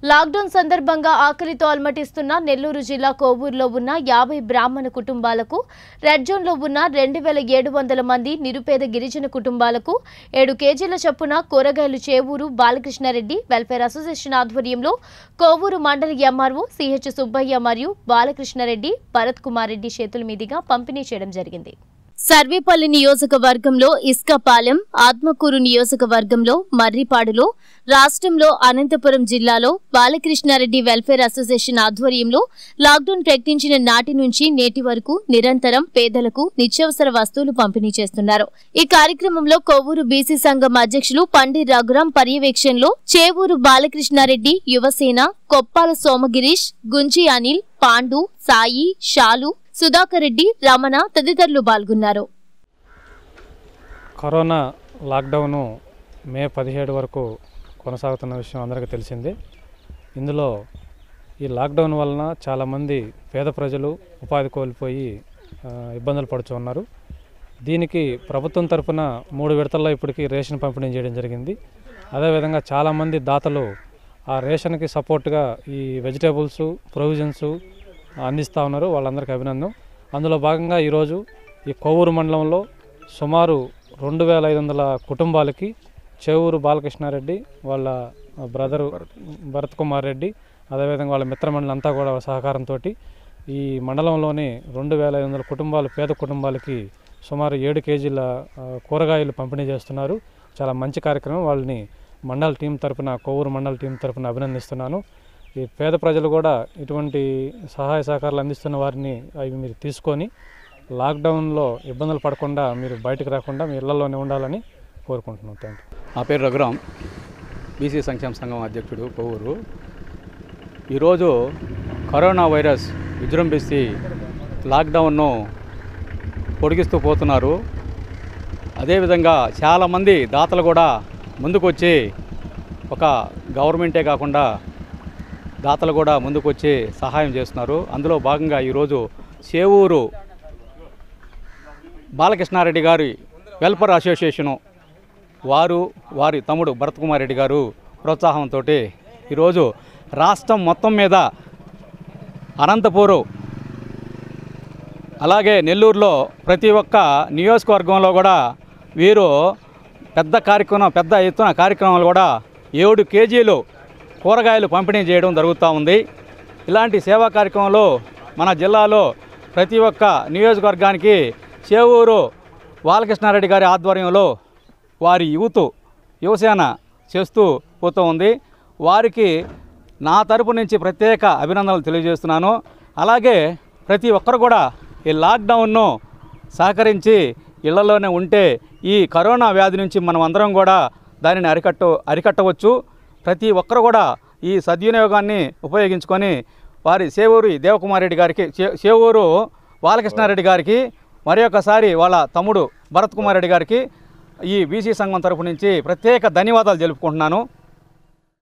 lockdown సందర్భంగా ఆకలితో అలమటిస్తున్న నెల్లూరు జిల్లా కోవూరులో ఉన్న యాభై బ్రాహ్మణ కుటుంబాలకు రెడ్ జోన్లో ఉన్న రెండు వేల ఏడు వందల మంది నిరుపేద గిరిజన కుటుంబాలకు ఏడు కేజీల చొప్పున కూరగాయలు చేవూరు బాలకృష్ణారెడ్డి వెల్ఫేర్ అసోసియేషన్ ఆధ్వర్యంలో కోవూరు మండలి ఎంఆర్ఓ సిహెచ్ సుబ్బయ్య మరియు బాలకృష్ణారెడ్డి భరత్ కుమార్ రెడ్డి చేతుల మీదుగా పంపిణీ చేయడం జరిగింది సర్వేపల్లి నియోజకవర్గంలో ఇస్కపాలెం ఆత్మకూరు నియోజకవర్గంలో మర్రిపాడులో రాష్ట్రంలో అనంతపురం జిల్లాలో బాలకృష్ణారెడ్డి వెల్ఫేర్ అసోసియేషన్ ఆధ్వర్యంలో లాక్డౌన్ ప్రకటించిన నాటి నుంచి నేటి వరకు నిరంతరం పేదలకు నిత్యావసర వస్తువులు పంపిణీ చేస్తున్నారు ఈ కార్యక్రమంలో కొవ్వూరు బీసీ సంఘం అధ్యక్షులు పండి రఘురాం పర్యవేక్షణలో చేవూరు బాలకృష్ణారెడ్డి యువసేన కొప్పాల సోమగిరీష్ గుంజి అనిల్ పాండు సాయి షాలు సుధాకర్ రెడ్డి రమణ తదితరులు పాల్గొన్నారు కరోనా లాక్డౌను మే పదిహేడు వరకు కొనసాగుతున్న విషయం అందరికీ తెలిసిందే ఇందులో ఈ లాక్డౌన్ వలన చాలామంది పేద ప్రజలు ఉపాధి కోల్పోయి ఆ, ఇబ్బందులు పడుతూ ఉన్నారు దీనికి ప్రభుత్వం తరపున మూడు విడతల్లో ఇప్పటికీ రేషన్ పంపిణీ చేయడం జరిగింది అదేవిధంగా చాలామంది దాతలు ఆ రేషన్కి సపోర్ట్గా ఈ వెజిటేబుల్స్ ప్రొవిజన్స్ అందిస్తూ ఉన్నారు వాళ్ళందరికీ అభినందనం అందులో భాగంగా ఈరోజు ఈ కొవ్వూరు మండలంలో సుమారు రెండు వేల ఐదు వందల కుటుంబాలకి చెవూరు బాలకృష్ణారెడ్డి వాళ్ళ బ్రదరు భరత్ కుమార్ రెడ్డి అదేవిధంగా వాళ్ళ మిత్రమండలి అంతా కూడా సహకారంతో ఈ మండలంలోని రెండు వేల ఐదు వందల కుటుంబాలు పేద కుటుంబాలకి సుమారు ఏడు కేజీల ఆ, కూరగాయలు పంపిణీ చేస్తున్నారు చాలా మంచి కార్యక్రమం వాళ్ళని మండల టీం తరపున కొవ్వూరు మండల టీం తరపున అభినందిస్తున్నాను ఈ పేద ప్రజలు కూడా ఇటువంటి సహాయ సహకారాలు అందిస్తున్న వారిని అవి మీరు తీసుకొని లాక్డౌన్లో ఇబ్బందులు పడకుండా మీరు బయటకు రాకుండా మీ ఇళ్లలోనే ఉండాలని కోరుకుంటున్నాం థ్యాంక్ యూ నా పేరు రఘురామ్ బీసీ సంక్షేమ సంఘం అధ్యక్షుడు కొవ్వూరు ఈరోజు కరోనా వైరస్ విజృంభిస్తే లాక్డౌన్ను పొడిగిస్తూ పోతున్నారు అదేవిధంగా చాలామంది దాతలు కూడా ముందుకొచ్చి ఒక గవర్నమెంటే కాకుండా దాతలు కూడా ముందుకొచ్చి సహాయం చేస్తున్నారు అందులో భాగంగా ఈరోజు చేవూరు బాలకృష్ణారెడ్డి గారి వెల్ఫేర్ అసోసియేషను వారు వారి తమ్ముడు భరత్ కుమార్ రెడ్డి గారు ప్రోత్సాహంతో ఈరోజు రాష్ట్రం మొత్తం మీద అనంతపూరు అలాగే నెల్లూరులో ప్రతి ఒక్క నియోజకవర్గంలో కూడా వీరు పెద్ద కార్యక్రమం పెద్ద ఎత్తున కార్యక్రమాలు కూడా ఏడు కేజీలు కూరగాయలు పంపిణీ చేయడం జరుగుతూ ఉంది ఇలాంటి సేవా కార్యక్రమంలో మన జిల్లాలో ప్రతి ఒక్క నియోజకవర్గానికి చేవూరు బాలకృష్ణారెడ్డి గారి ఆధ్వర్యంలో వారి యూత్ యువసేన చేస్తూ పోతూ ఉంది వారికి నా తరపు నుంచి ప్రత్యేక అభినందనలు తెలియజేస్తున్నాను అలాగే ప్రతి ఒక్కరు కూడా ఈ లాక్డౌన్ను సహకరించి ఇళ్లలోనే ఉంటే ఈ కరోనా వ్యాధి నుంచి మనం అందరం కూడా దానిని అరికట్ట అరికట్టవచ్చు ప్రతి ఒక్కరు కూడా ఈ సద్వినియోగాన్ని ఉపయోగించుకొని వారి సేవూరి దేవకుమార్ రెడ్డి గారికి చే- సేవూరు బాలకృష్ణారెడ్డి గారికి మరి ఒకసారి వాళ్ళ తమ్ముడు భరత్ కుమార్ రెడ్డి గారికి ఈ బీసీ సంఘం తరపు నుంచి ప్రత్యేక ధన్యవాదాలు తెలుపుకుంటున్నాను